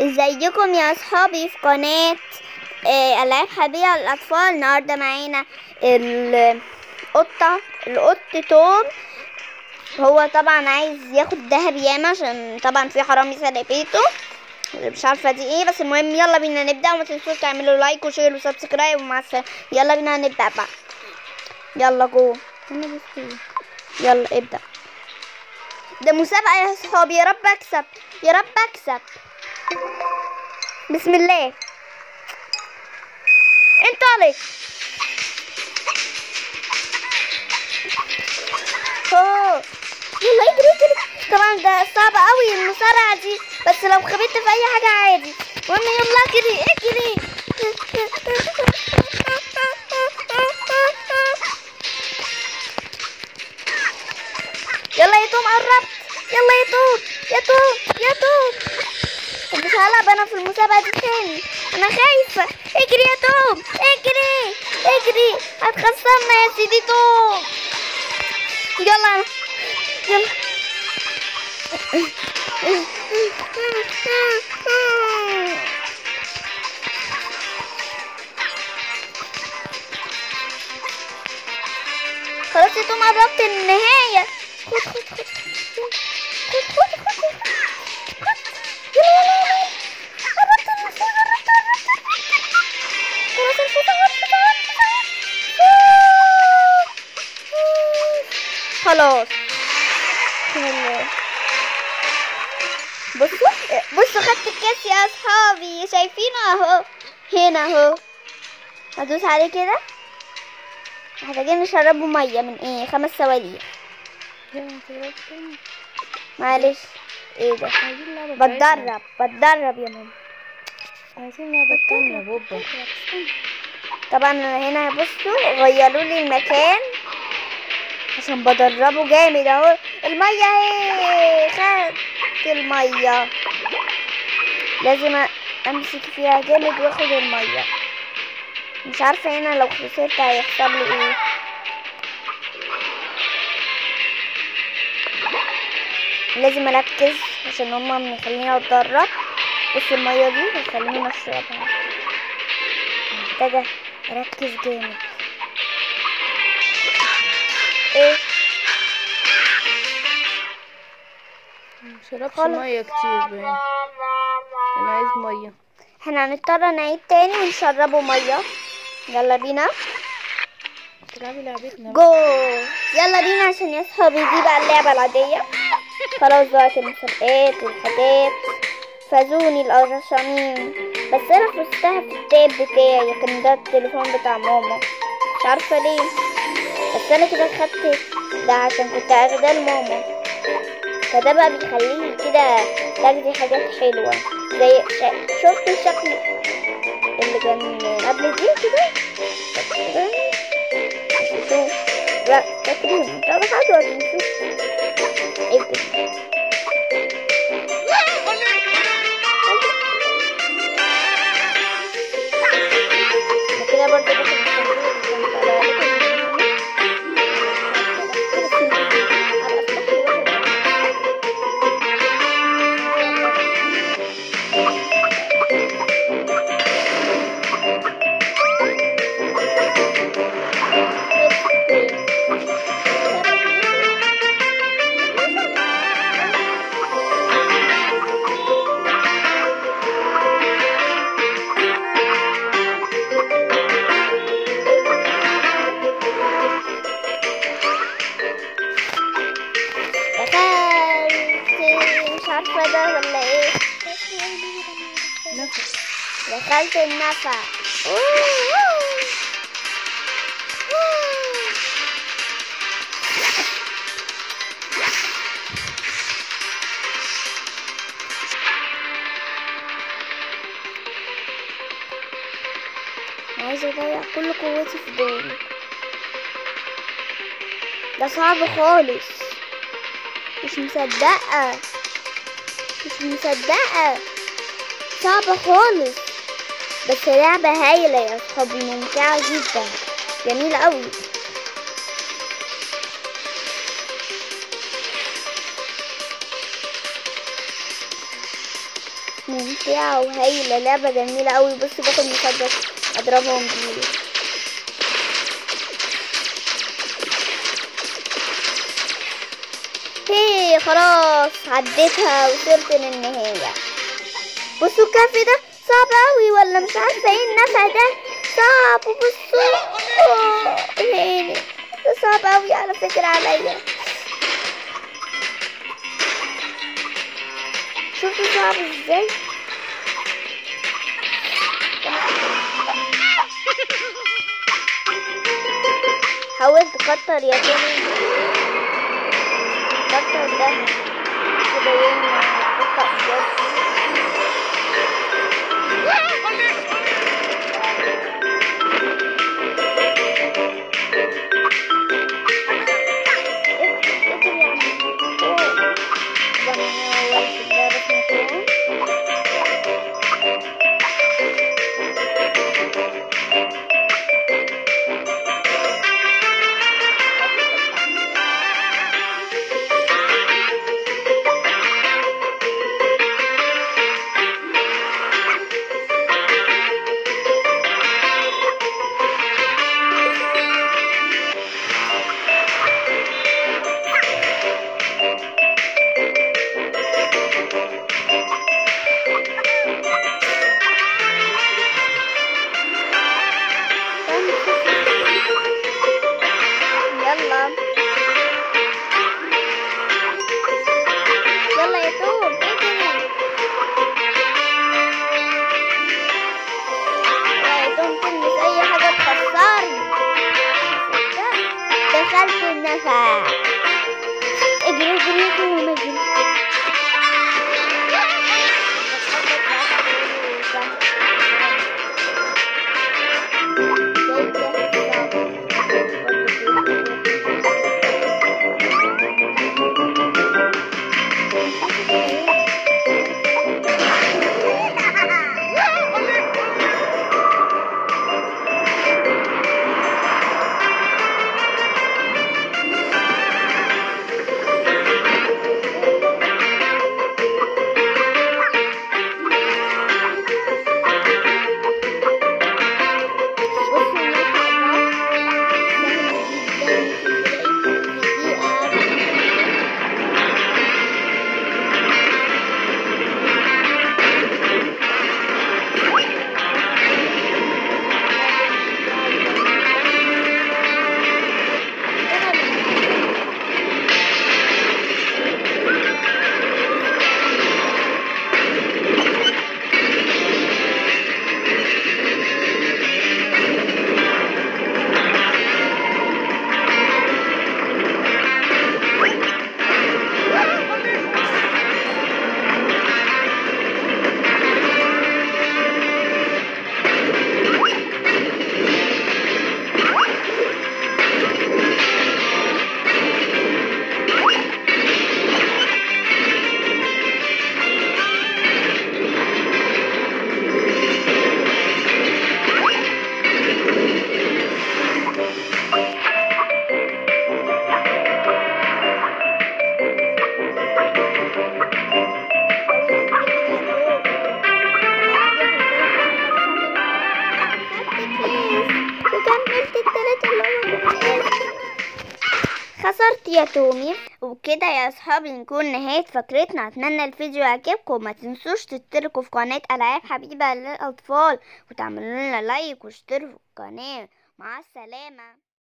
ازيكم يا اصحابي في قناة آه، العاب حبيبة للاطفال النهاردة معانا القطة القط توم هو طبعا عايز ياخد دهب ياما عشان طبعا في حرامي سرق بيته مش عارفة دي ايه بس المهم يلا بينا نبدأ وما تنسوش تعملوا لايك وشير وسبسكرايب ومع السلامة يلا بينا نبدأ بقى يلا جو يلا ابدأ ده مسابقة يا صحابي يا رب اكسب يا رب اكسب بسم الله انطلق اوه يلا اجري اجري طبعا ده صعب قوي المسارعة دي بس لو خبطت في اي حاجة عادي المهم يلا اجري اجري يلا يا توم قربت يلا يا توم يا توم يا توم طب مش هلعب انا في المسابقة دي تاني انا خايفة اجري يا توم اجري اجري هتخسرنا يا سيدي توم يلا يلا خلاص يا توم قربت النهاية خد خد خد خد خد خد خد يلا يلا يلا قربت النص قربت قربت خلاص الفوطة قربت قربت خلاص يلا. بصوا بصوا خدت الكاس يا اصحابي شايفينه اهو هنا اهو هدوس عليه كده محتاجين نشربه ميه من ايه خمس صواريخ معلش ايه ده عايزين لعبة بتاعتنا. بتدرب بتدرب يا ماما عايزين لعبة تانية يا بابا طبعا أنا هنا بصوا غيروا لي المكان عشان بدربه جامد اهو المية اهي خدت المية لازم امسك فيها جامد واخد المية مش عارفة هنا لو خسرت هيحصل لي ايه لازم اركز عشان هما مخليني اتدرب بص المية دي بيخليني اشربها محتاجة اركز جامد ايه مشربش خلاص. مية كتير باين كان عايز مية احنا هنضطر نعيد تاني ونشربه مية يلا بينا تلعبي لعبتنا بقى. جو يلا بينا عشان يا صحابي دي بقى اللعبة العادية خلاص وقت المسابقات والحاجات فازوني القرشانين بس انا فزتها في التاب بتاعي كان ده التليفون بتاع ماما مش عارفة ليه بس انا كده خدت ده عشان كنت اخده لماما فده بقى بيخليني كده تاخدي حاجات حلوة زي شا- شفت الشكل اللي كان قبل دي كده شوف لا فاكرين طب حلوة دي شوف ايه كده أنا كده برضه باخد الصندوق اللي كان دخلت مش عارفة ده ولا ايه نفس دخلت النفق عايزة اضيع كل قوتي في دول ده صعب خالص مش مصدقة مش مصدقة صعبة خالص بس لعبة هايلة يا صحابي ممتعة جدا جميلة قوي ممتع ممتعة وهايلة لعبة جميلة أوي بصي باخد مسدس أضربهم بيه هي خلاص عديتها وصلت للنهاية بصوا الكهف ده صعب أوي ولا مش عارفة ايه النفق ده صعب بصوا آه، يعني ده صعب أوي على فكرة عليا شوفوا صعب ازاي حاول تكتر يا توني كتر ده كده ياما قطع بجد اكتب يا عم أوه. بنانا واحد ده رسمة كده. يلا يلا يا توم اجري يلا يا توم تلمس اي حاجة تخسرني دخلت النفق اجري اجري يا توم اجري بصوا النفق ده سهل جدا في دقيقة وكملت التلاتة اللي هو خسرت يا تومي وبكده يا اصحابي نكون نهاية فكرتنا اتمنى الفيديو يعجبكم ما تنسوش تشتركوا في قناة العاب حبيبة للاطفال وتعملوا لنا لايك واشتركوا في القناة مع السلامة